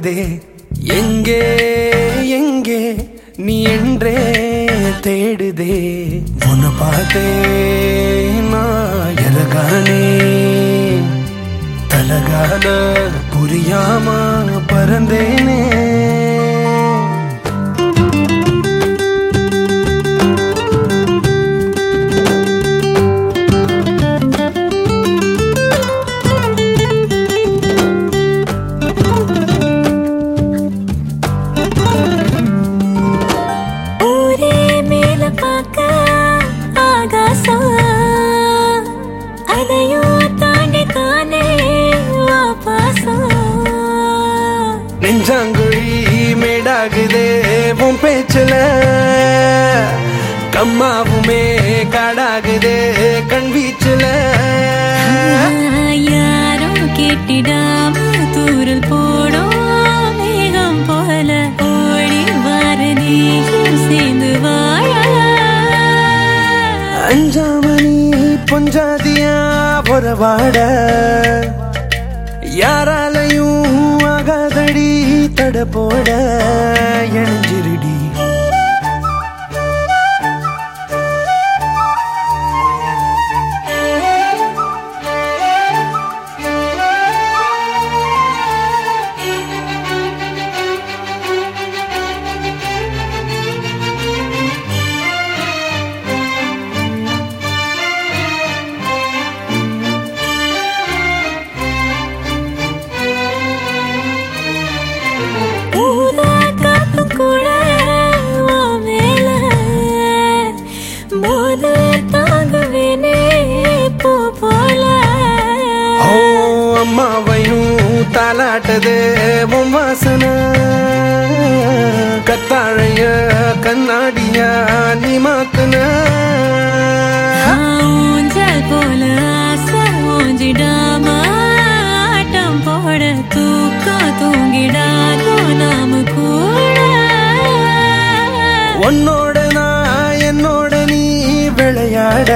ஓடுதே எங்கே எங்கே நீ என்றே தேடுதே உன்னை பார்த்தே நான் எலகானே தலகால புரியாம பறந்தேனே ஊரே மேல பார்க்க ஆகாசம் அதையும் தாண்டி தானே வா பாசம் நெஞ்சாங்குழி மேடாகுதே உன் பேச்சுல கம்மாவுமே காடாகுதே கண் வீச்சுல யாரும் கேட்டிடாம தூரல் போடும் மேகம் போல ஓடி வாரதியும் சேர்ந்து வாழ அஞ்சாமணி பொஞ்சாதியா பொறவாட யாராலையும் ஆகாதடி தட போட எழிஞ்சிருடி ஊதா காத்து கூட உன் மேல மோத தாங்குவேனே பூ போல ஓ அம்மாவையும் தாலாட்டதே உன் வாசனை கத்தாழைய கண்ணாடியா நீ மாத்துன ஊஞ்சல் போல ஆசை ஊஞ்சிடாம ஆட்டம் போட தூக்கம் தூங்கிடாதோ நாம கூட உன்னோட நான் என்னோட நீ விளையாட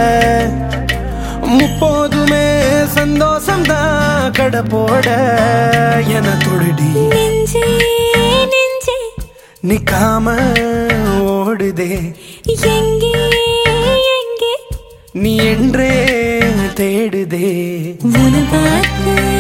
முப்போதுமே சந்தோஷம்தான் கடை போட என தொடுடி நெஞ்சே நெஞ்சே நிக்காம ஓடுதே எங்கே எங்கே நீ என்றே தேடுதே உன பார்த்து